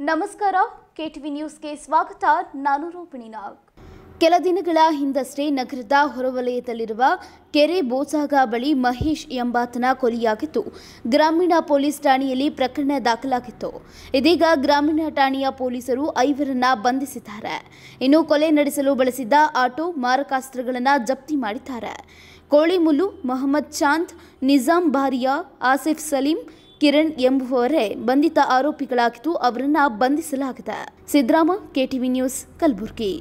ನಮಸ್ಕಾರ ಕೆಟಿವಿ ನ್ಯೂಸ್ಗೆ ಸ್ವಾಗತ ನಾನು ರೋಪಿಣಿ ನಾಗ್ ಕೆಲ ದಿನಗಳ ಹಿಂದಷ್ಟೇ ನಗರದ ಹೊರವಲಯದಲ್ಲಿರುವ ಕೆರೆ ಬೋಸಾಗ ಬಳಿ ಮಹೇಶ್ ಎಂಬಾತನ ಕೊಲೆಯಾಗಿದ್ದು ಗ್ರಾಮೀಣ ಪೊಲೀಸ್ ಠಾಣೆಯಲ್ಲಿ ಪ್ರಕರಣ ದಾಖಲಾಗಿತ್ತು ಇದೀಗ ಗ್ರಾಮೀಣ ಠಾಣೆಯ ಪೊಲೀಸರು ಐವರನ್ನ ಬಂಧಿಸಿದ್ದಾರೆ ಇನ್ನು ಕೊಲೆ ನಡೆಸಲು ಬಳಸಿದ್ದ ಆಟೋ ಮಾರಕಾಸ್ತ್ರಗಳನ್ನು ಜಪ್ತಿ ಮಾಡಿದ್ದಾರೆ ಕೋಳಿಮುಲ್ಲು ಮೊಹಮ್ಮದ್ ಚಾಂದ್ ನಿಜಾಂ ಬಾರಿಯಾ ಆಸಿಫ್ ಸಲೀಂ ಕಿರಣ್ ಎಂಬುವವರೇ ಬಂಧಿತ ಆರೋಪಿಗಳಾಗಿದ್ದು ಅವರನ್ನ ಬಂಧಿಸಲಾಗಿದೆ ಸಿದ್ದರಾಮ ಕೆಟಿವಿ ನ್ಯೂಸ್ ಕಲಬುರಗಿ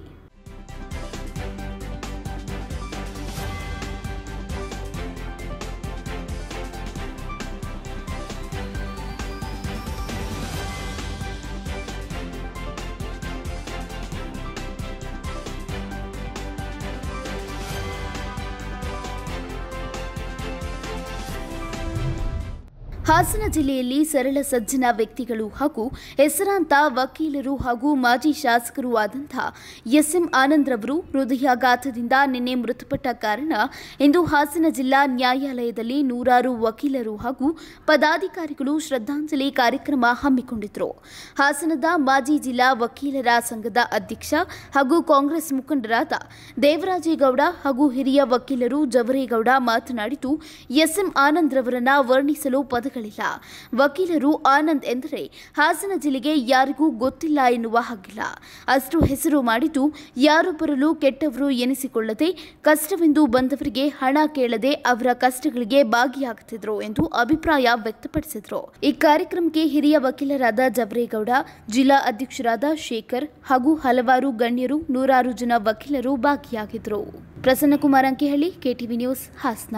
ಹಾಸನ ಜಿಲ್ಲೆಯಲ್ಲಿ ಸರಳ ಸಜ್ಜನ ವ್ಯಕ್ತಿಗಳು ಹಾಗೂ ಹೆಸರಾಂತ ವಕೀಲರು ಹಾಗೂ ಮಾಜಿ ಶಾಸಕರು ಆದಂಥ ಎಸ್ಎಂ ಆನಂದ್ರವರು ಹೃದಯಾಘಾತದಿಂದ ನಿನ್ನೆ ಮೃತಪಟ್ಟ ಕಾರಣ ಇಂದು ಹಾಸನ ಜಿಲ್ಲಾ ನ್ಯಾಯಾಲಯದಲ್ಲಿ ನೂರಾರು ವಕೀಲರು ಹಾಗೂ ಪದಾಧಿಕಾರಿಗಳು ಶ್ರದ್ಧಾಂಜಲಿ ಕಾರ್ಯಕ್ರಮ ಹಮ್ಮಿಕೊಂಡಿದ್ದರು ಹಾಸನದ ಮಾಜಿ ಜಿಲ್ಲಾ ವಕೀಲರ ಸಂಘದ ಅಧ್ಯಕ್ಷ ಹಾಗೂ ಕಾಂಗ್ರೆಸ್ ಮುಖಂಡರಾದ ದೇವರಾಜೇಗೌಡ ಹಾಗೂ ಹಿರಿಯ ವಕೀಲರು ಜವರೇಗೌಡ ಮಾತನಾಡಿದ್ದು ಎಸ್ಎಂ ಆನಂದ್ರವರನ್ನ ವರ್ಣಿಸಲು ಪದಗಳಿಲ್ಲ ವಕೀಲರು ಆನಂದ್ ಎಂದರೆ ಹಾಸನ ಜಿಲ್ಲೆಗೆ ಯಾರಿಗೂ ಗೊತ್ತಿಲ್ಲ ಎನ್ನುವ ಹಾಗಿಲ್ಲ ಅಷ್ಟು ಹೆಸರು ಮಾಡಿದ್ದು ಯಾರು ಬರಲು ಕೆಟ್ಟವರು ಎನಿಸಿಕೊಳ್ಳದೆ ಕಷ್ಟವೆಂದು ಬಂದವರಿಗೆ ಹಣ ಕೇಳದೆ ಅವರ ಕಷ್ಟಗಳಿಗೆ ಭಾಗಿಯಾಗುತ್ತಿದ್ರು ಎಂದು ಅಭಿಪ್ರಾಯ ವ್ಯಕ್ತಪಡಿಸಿದರು ಈ ಕಾರ್ಯಕ್ರಮಕ್ಕೆ ಹಿರಿಯ ವಕೀಲರಾದ ಜವರೇಗೌಡ ಜಿಲ್ಲಾ ಅಧ್ಯಕ್ಷರಾದ ಶೇಖರ್ ಹಾಗೂ ಹಲವಾರು ಗಣ್ಯರು ನೂರಾರು ಜನ ವಕೀಲರು ಭಾಗಿಯಾಗಿದ್ದರು Prasannakumar Ankihalli KTV news Hassan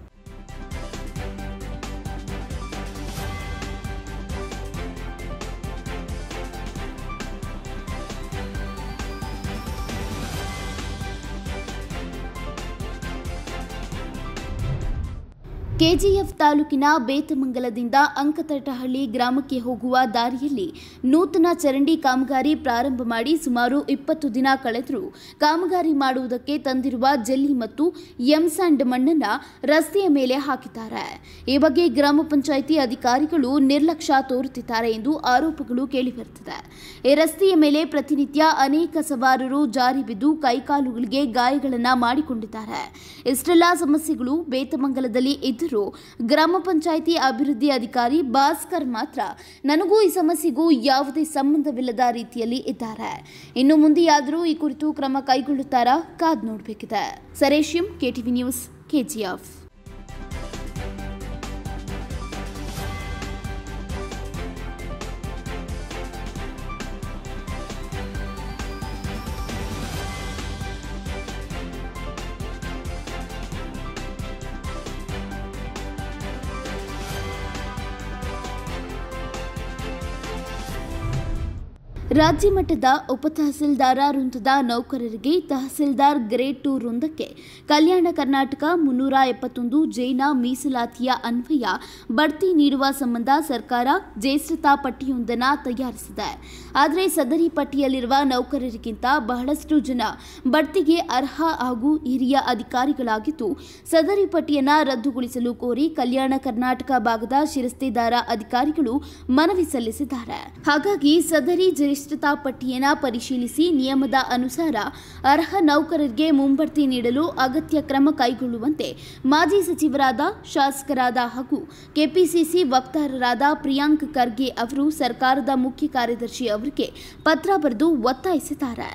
KGF ತಾಲೂಕಿನ ಬೇತಮಂಗಲದಿಂದ ಅಂಕತಟಹಳ್ಳಿ ಗ್ರಾಮಕ್ಕೆ ಹೋಗುವ ದಾರಿಯಲ್ಲಿ ನೂತನ ಚರಂಡಿ ಕಾಮಗಾರಿ ಪ್ರಾರಂಭ ಮಾಡಿ ಸುಮಾರು ಇಪ್ಪತ್ತು ದಿನ ಕಳೆದರೂ ಕಾಮಗಾರಿ ಮಾಡುವುದಕ್ಕೆ ತಂದಿರುವ ಜಲ್ಲಿ ಮತ್ತು ಎಂಸ್ಯಾಂಡ್ ಮಣ್ಣನ್ನು ರಸ್ತೆಯ ಮೇಲೆ ಹಾಕಿದ್ದಾರೆ ಈ ಬಗ್ಗೆ ಗ್ರಾಮ ಪಂಚಾಯಿತಿ ಅಧಿಕಾರಿಗಳು ನಿರ್ಲಕ್ಷ್ಯ ತೋರುತ್ತಿದ್ದಾರೆ ಎಂದು ಆರೋಪಗಳು ಕೇಳಿಬರುತ್ತಿದೆ ಈ ರಸ್ತೆಯ ಮೇಲೆ ಪ್ರತಿನಿತ್ಯ ಅನೇಕ ಸವಾರರು ಜಾರಿ ಬಿದ್ದು ಕೈಕಾಲುಗಳಿಗೆ ಗಾಯಗಳನ್ನು ಮಾಡಿಕೊಂಡಿದ್ದಾರೆ ಇಷ್ಟೆಲ್ಲ ಸಮಸ್ಯೆಗಳು ಬೇತಮಂಗಲದಲ್ಲಿ ಇದ್ದರೂ ಗ್ರಾಮ ಪಂಚಾಯಿತಿ ಅಭಿವೃದ್ಧಿ ಅಧಿಕಾರಿ ಭಾಸ್ಕರ್ ಮಾತ್ರ ನನಗೂ ಈ ಸಮಸ್ಯೆಗೂ ಯಾವುದೇ ಸಂಬಂಧವಿಲ್ಲದ ರೀತಿಯಲ್ಲಿ ಇದ್ದಾರೆ ಇನ್ನು ಮುಂದೆಯಾದರೂ ಈ ಕುರಿತು ಕ್ರಮ ಕೈಗೊಳ್ಳುತ್ತಾರಾ ಕಾದ್ ನೋಡಬೇಕಿದೆ ಸರೇಶಿಯಂ ಕೆಟಿವಿ ನ್ಯೂಸ್ ಕೆಜಿಎಫ್ ರಾಜ್ಯ ಮಟ್ಟದ ಉಪತಹಸೀಲ್ದಾರ ವೃಂದದ ನೌಕರರಿಗೆ ತಹಸೀಲ್ದಾರ್ ಗ್ರೇಡ್ ಟು ವೃಂದಕ್ಕೆ ಕಲ್ಯಾಣ ಕರ್ನಾಟಕ ಮುನ್ನೂರ ಎಪ್ಪತ್ತೊಂದು ಜೈನ ಮೀಸಲಾತಿಯ ಅನ್ವಯ ಬಡ್ತಿ ನೀಡುವ ಸಂಬಂಧ ಸರ್ಕಾರ ಜ್ಯೇಷ್ಠತಾ ಪಟ್ಟಿಯೊಂದನ್ನು ತಯಾರಿಸಿದೆ ಆದರೆ ಸದರಿ ಪಟ್ಟಿಯಲ್ಲಿರುವ ನೌಕರರಿಗಿಂತ ಬಹಳಷ್ಟು ಜನ ಬಡ್ತಿಗೆ ಅರ್ಹ ಹಾಗೂ ಹಿರಿಯ ಅಧಿಕಾರಿಗಳಾಗಿದ್ದು ಸದರಿ ಪಟ್ಟಿಯನ್ನು ರದ್ದುಗೊಳಿಸಲು ಕೋರಿ ಕಲ್ಯಾಣ ಕರ್ನಾಟಕ ಭಾಗದ ಶಿರಸ್ತೆದಾರ ಅಧಿಕಾರಿಗಳು ಮನವಿ ಸಲ್ಲಿಸಿದ್ದಾರೆ ಹಾಗಾಗಿ ಸದರಿ ಜ್ಯೇಷ್ಠತಾ ಪಟ್ಟಿಯನ್ನು ಪರಿಶೀಲಿಸಿ ನಿಯಮದ ಅನುಸಾರ ಅರ್ಹ ನೌಕರರಿಗೆ ಮುಂಬಡ್ತಿ ನೀಡಲು ಅಗತ್ಯ ಕ್ರಮ ಕೈಗೊಳ್ಳುವಂತೆ ಮಾಜಿ ಸಚಿವರಾದ ಶಾಸಕರಾದ ಹಾಗೂ ಕೆಪಿಸಿಸಿ ವಕ್ತಾರರಾದ ಪ್ರಿಯಾಂಕ್ ಖರ್ಗೆ ಅವರು ಸರ್ಕಾರದ ಮುಖ್ಯ ಕಾರ್ಯದರ್ಶಿ ಅವರಿಗೆ ಪತ್ರ ಬರೆದು ಒತ್ತಾಯಿಸಿದ್ದಾರೆ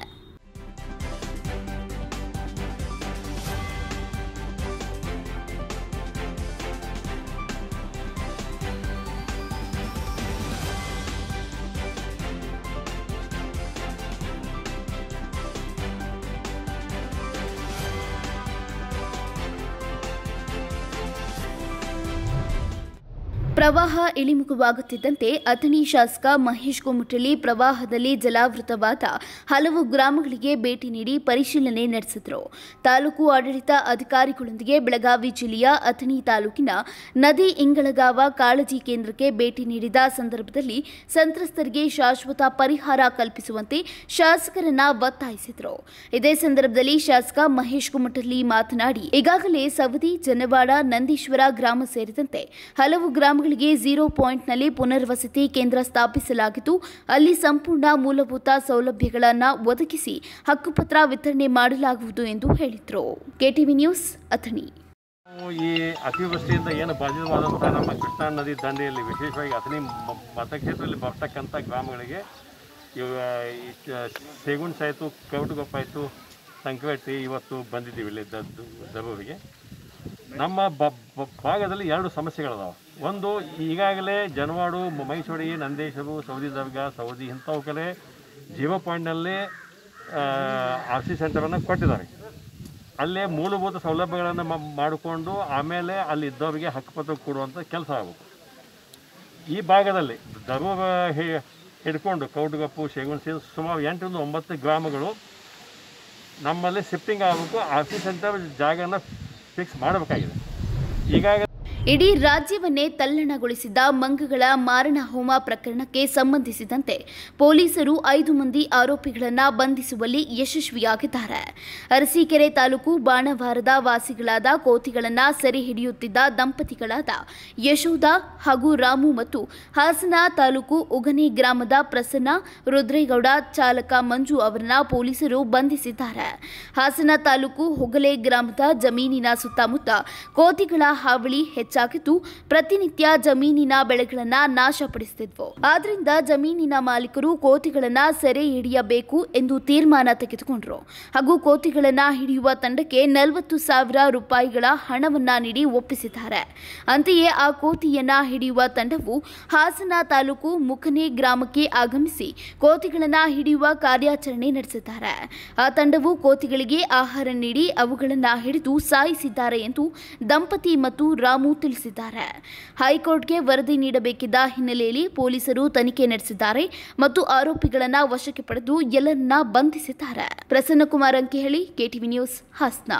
ಪ್ರವಾಹ ಇಳಿಮುಖವಾಗುತ್ತಿದ್ದಂತೆ ಅಥಣಿ ಶಾಸಕ ಮಹೇಶ್ ಕುಮಟಳ್ಳಿ ಪ್ರವಾಹದಲ್ಲಿ ಜಲಾವೃತವಾದ ಹಲವು ಗ್ರಾಮಗಳಿಗೆ ಭೇಟಿ ನೀಡಿ ಪರಿಶೀಲನೆ ನಡೆಸಿದರು ತಾಲೂಕು ಆಡಳಿತ ಅಧಿಕಾರಿಗಳೊಂದಿಗೆ ಬೆಳಗಾವಿ ಜಿಲ್ಲೆಯ ಅಥಣಿ ತಾಲೂಕಿನ ನದಿ ಇಂಗಳಗಾವ ಕಾಳಜಿ ಕೇಂದ್ರಕ್ಕೆ ಭೇಟಿ ನೀಡಿದ ಸಂದರ್ಭದಲ್ಲಿ ಸಂತ್ರಸ್ತರಿಗೆ ಶಾಶ್ವತ ಪರಿಹಾರ ಕಲ್ಪಿಸುವಂತೆ ಶಾಸಕರನ್ನ ಒತ್ತಾಯಿಸಿದರು ಇದೇ ಸಂದರ್ಭದಲ್ಲಿ ಶಾಸಕ ಮಹೇಶ್ ಕುಮಟಳ್ಳಿ ಮಾತನಾಡಿ ಈಗಾಗಲೇ ಸವದಿ ಜನವಾಡ ನಂದೀಶ್ವರ ಗ್ರಾಮ ಸೇರಿದಂತೆ ಹಲವು ಗ್ರಾಮಗಳಿಗೆ ಗ್ರಾಮಗಳಿಗೆ ಝೀರೋ ಪಾಯಿಂಟ್ನಲ್ಲಿ ಪುನರ್ವಸತಿ ಕೇಂದ್ರ ಸ್ಥಾಪಿಸಲಾಗಿದ್ದು ಅಲ್ಲಿ ಸಂಪೂರ್ಣ ಮೂಲಭೂತ ಸೌಲಭ್ಯಗಳನ್ನು ಒದಗಿಸಿ ಹಕ್ಕುಪತ್ರ ವಿತರಣೆ ಮಾಡಲಾಗುವುದು ಎಂದು ಹೇಳಿದರು ಕೆಟಿವಿ ನ್ಯೂಸ್ ಅಥಣಿ ನಾವು ಈ ಅತಿವೃಷ್ಟಿಯಿಂದ ಏನು ಬಾಧಿತವಾದಂಥ ನಮ್ಮ ಕೃಷ್ಣಾ ನದಿ ದಂಡೆಯಲ್ಲಿ ವಿಶೇಷವಾಗಿ ಅಥಣಿ ಮ- ಮತಕ್ಷೇತ್ರದಲ್ಲಿ ಬರ್ತಕ್ಕಂಥ ಗ್ರಾಮಗಳಿಗೆ ಇವ ಈ ಚ- ಸೇಗುಣ್ ಆಯಿತು ಕವಟಗೊಪ್ಪ ಆಯಿತು ಸಂಕವೆಟ್ಟಿ ಇವತ್ತು ಬಂದಿದ್ದೀವಿ ಇಲ್ಲಿ ದ- ದ- ದರೂರಿಗೆ ನಮ್ಮ ಬ- ಬ- ಭಾಗದಲ್ಲಿ ಎರಡು ಸಮಸ್ಯೆಗಳಿದಾವೆ ಒಂದು ಈಗಾಗಲೇ ಜನವಾಡು ಮ- ಮೈಸೂಡಿ ನಂದೇಶರು ಸೌದಿ ದರ್ಗಾ ಸೌದಿ ಇಂಥವಕ್ಕೆಲ್ಲ ಜೀವ ಪಾಯಿಂಟ್ನಲ್ಲಿ ಆರ್ ಸಿ ಸೆಂಟರನ್ನು ಕೊಟ್ಟಿದ್ದಾರೆ ಅಲ್ಲೇ ಮೂಲಭೂತ ಸೌಲಭ್ಯಗಳನ್ನು ಮ- ಮಾಡಿಕೊಂಡು ಆಮೇಲೆ ಅಲ್ಲಿ ಇದ್ದವರಿಗೆ ಹಕ್ಕುಪತ್ರ ಕೊಡುವಂಥ ಕೆಲಸ ಆಗಬೇಕು ಈ ಭಾಗದಲ್ಲಿ ಧರ್ಮ ಹಿ- ಹಿಡ್ಕೊಂಡು ಕೌಟುಗಪ್ಪು ಶೇಗುಣಸಿ ಸುಮಾರು ಎಂಟರಿಂದ ಒಂಬತ್ತು ಗ್ರಾಮಗಳು ನಮ್ಮಲ್ಲಿ ಶಿಫ್ಟಿಂಗ್ ಆಗಬೇಕು ಆರ್ ಸಿ ಸೆಂಟರ್ ಜಾಗನ ಫಿಕ್ಸ್ ಮಾಡಬೇಕಾಗಿದೆ ಈಗಾಗಲೇ ಇಡೀ ರಾಜ್ಯವನ್ನೇ ತಲ್ಲಣಗೊಳಿಸಿದ್ದ ಮಂಗಗಳ ಮಾರಣ ಹೋಮ ಪ್ರಕರಣಕ್ಕೆ ಸಂಬಂಧಿಸಿದಂತೆ ಪೊಲೀಸರು ಐದು ಮಂದಿ ಆರೋಪಿಗಳನ್ನು ಬಂಧಿಸುವಲ್ಲಿ ಯಶಸ್ವಿಯಾಗಿದ್ದಾರೆ ಅರಸೀಕೆರೆ ತಾಲೂಕು ಬಾಣವಾರದ ವಾಸಿಗಳಾದ ಕೋತಿಗಳನ್ನು ಸೆರೆ ಹಿಡಿಯುತ್ತಿದ್ದ ದಂಪತಿಗಳಾದ ಯಶೋಧ ಹಾಗೂ ರಾಮು ಮತ್ತು ಹಾಸನ ತಾಲೂಕು ಉಗನೆ ಗ್ರಾಮದ ಪ್ರಸನ್ನ ರುದ್ರೇಗೌಡ ಚಾಲಕ ಮಂಜು ಅವರನ್ನ ಪೊಲೀಸರು ಬಂಧಿಸಿದ್ದಾರೆ ಹಾಸನ ತಾಲೂಕು ಹೊಗಲೆ ಗ್ರಾಮದ ಜಮೀನಿನ ಸುತ್ತಮುತ್ತ ಕೋತಿಗಳ ಹಾವಳಿ ಹೆಚ್ಚಾಗಿದ್ದು ಪ್ರತಿನಿತ್ಯ ಜಮೀನಿನ ಬೆಳೆಗಳನ್ನ ನಾಶಪಡಿಸುತ್ತಿದ್ವು ಆದ್ರಿಂದ ಜಮೀನಿನ ಮಾಲೀಕರು ಕೋತಿಗಳನ್ನ ಸೆರೆ ಹಿಡಿಯಬೇಕು ಎಂದು ತೀರ್ಮಾನ ತೆಗೆದುಕೊಂಡರು ಹಾಗೂ ಕೋತಿಗಳನ್ನ ಹಿಡಿಯುವ ತಂಡಕ್ಕೆ ನಲವತ್ತು ಸಾವಿರ ರೂಪಾಯಿಗಳ ಹಣವನ್ನ ನೀಡಿ ಒಪ್ಪಿಸಿದ್ದಾರೆ ಅಂತೆಯೇ ಆ ಕೋತಿಯನ್ನ ಹಿಡಿಯುವ ತಂಡವು ಹಾಸನ ತಾಲೂಕು ಮುಖನೆ ಗ್ರಾಮಕ್ಕೆ ಆಗಮಿಸಿ ಕೋತಿಗಳನ್ನ ಹಿಡಿಯುವ ಕಾರ್ಯಾಚರಣೆ ನಡೆಸಿದ್ದಾರೆ ಆ ತಂಡವು ಕೋತಿಗಳಿಗೆ ಆಹಾರ ನೀಡಿ ಅವುಗಳನ್ನ ಹಿಡಿದು ಸಾಯಿಸಿದ್ದಾರೆ ಎಂದು ದಂಪತಿ ಮತ್ತು ರಾಮು ತಿಳಿಸಿದ್ದಾರೆ ಹೈಕೋರ್ಟ್ಗೆ ವರದಿ ನೀಡಬೇಕಿದ್ದ ಹಿನ್ನೆಲೆಯಲ್ಲಿ ಪೊಲೀಸರು ತನಿಖೆ ನಡೆಸಿದ್ದಾರೆ ಮತ್ತು ಆರೋಪಿಗಳನ್ನ ವಶಕ್ಕೆ ಪಡೆದು ಎಲ್ಲರನ್ನ ಬಂಧಿಸಿದ್ದಾರೆ ಪ್ರಸನ್ನಕುಮಾರ್ ಅಂಕಿಹಳ್ಳಿ ಕೆಟಿವಿ ನ್ಯೂಸ್ ಹಾಸನ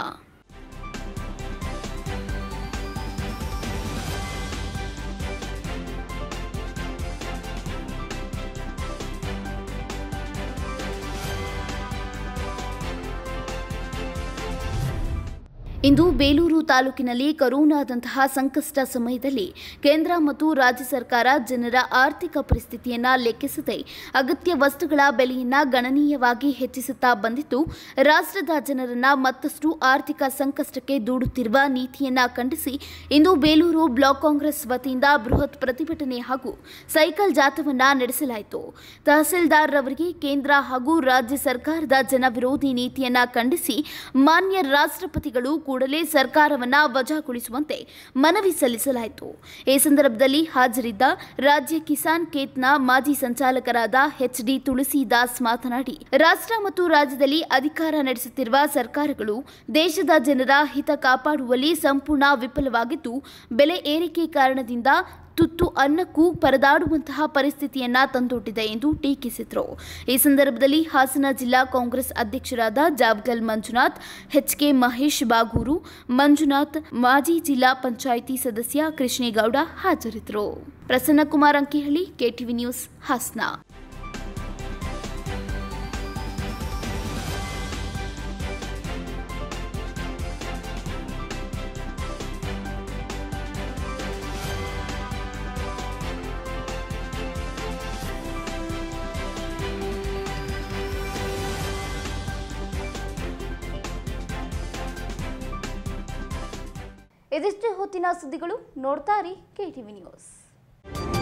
ಇಂದು ಬೇಲೂರು ತಾಲೂಕಿನಲ್ಲಿ ಕರೋನಾದಂತಹ ಸಂಕಷ್ಟ ಸಮಯದಲ್ಲಿ ಕೇಂದ್ರ ಮತ್ತು ರಾಜ್ಯ ಸರ್ಕಾರ ಜನರ ಆರ್ಥಿಕ ಪರಿಸ್ಥಿತಿಯನ್ನ ಲೆಕ್ಕಿಸದೆ ಅಗತ್ಯ ವಸ್ತುಗಳ ಬೆಲೆಯನ್ನ ಗಣನೀಯವಾಗಿ ಹೆಚ್ಚಿಸುತ್ತಾ ಬಂದಿದ್ದು ರಾಷ್ಟ್ರದ ಜನರನ್ನ ಮತ್ತಷ್ಟು ಆರ್ಥಿಕ ಸಂಕಷ್ಟಕ್ಕೆ ದೂಡುತ್ತಿರುವ ನೀತಿಯನ್ನ ಖಂಡಿಸಿ ಇಂದು ಬೇಲೂರು ಬ್ಲಾಕ್ ಕಾಂಗ್ರೆಸ್ ವತಿಯಿಂದ ಬೃಹತ್ ಪ್ರತಿಭಟನೆ ಹಾಗೂ ಸೈಕಲ್ ಜಾಥವನ್ನ ನಡೆಸಲಾಯಿತು ತಹಸೀಲ್ದಾರ್ ರವರಿಗೆ ಕೇಂದ್ರ ಹಾಗೂ ರಾಜ್ಯ ಸರ್ಕಾರದ ಜನವಿರೋಧಿ ನೀತಿಯನ್ನ ಖಂಡಿಸಿ ಮಾನ್ಯ ರಾಷ್ಟ್ರಪತಿಗಳು ಕೂಡಲೇ ಸರ್ಕಾರವನ್ನ ವಜಾಗೊಳಿಸುವಂತೆ ಮನವಿ ಸಲ್ಲಿಸಲಾಯಿತು ಈ ಸಂದರ್ಭದಲ್ಲಿ ಹಾಜರಿದ್ದ ರಾಜ್ಯ ಕಿಸಾನ್ ಕೇತ್ನ ಮಾಜಿ ಸಂಚಾಲಕರಾದ ಎಚ್ ಡಿ ತುಳಸಿದಾಸ್ ಮಾತನಾಡಿ ರಾಷ್ಟ್ರ ಮತ್ತು ರಾಜ್ಯದಲ್ಲಿ ಅಧಿಕಾರ ನಡೆಸುತ್ತಿರುವ ಸರ್ಕಾರಗಳು ದೇಶದ ಜನರ ಹಿತ ಕಾಪಾಡುವಲ್ಲಿ ಸಂಪೂರ್ಣ ವಿಫಲವಾಗಿದ್ದು ಬೆಲೆ ಏರಿಕೆ ಕಾರಣದಿಂದ ತುತ್ತು ಅನ್ನಕ್ಕೂ ಪರದಾಡುವಂತಹ ಪರಿಸ್ಥಿತಿಯನ್ನ ತಂದೊಡ್ಡಿದೆ ಎಂದು ಟೀಕಿಸಿದರು ಈ ಸಂದರ್ಭದಲ್ಲಿ ಹಾಸನ ಜಿಲ್ಲಾ ಕಾಂಗ್ರೆಸ್ ಅಧ್ಯಕ್ಷರಾದ ಜಾವಗಲ್ ಮಂಜುನಾಥ್ ಎಚ್ಕೆ ಮಹೇಶ್ ಬಾಗೂರು ಮಂಜುನಾಥ್ ಮಾಜಿ ಜಿಲ್ಲಾ ಪಂಚಾಯಿತಿ ಸದಸ್ಯ ಕೃಷ್ಣೇಗೌಡ ಹಾಜರಿದ್ದರು ಪ್ರಸನ್ನಕುಮಾರ್ ಅಂಕಿಹಳ್ಳಿ ಕೆಟಿವಿ ನ್ಯೂಸ್ ಹಾಸನ ಇದಿಷ್ಟು ಹೊತ್ತಿನ ಸುದ್ದಿಗಳು ನೋಡ್ತಾ ಇರಿ ಕೆಟಿವಿ ನ್ಯೂಸ್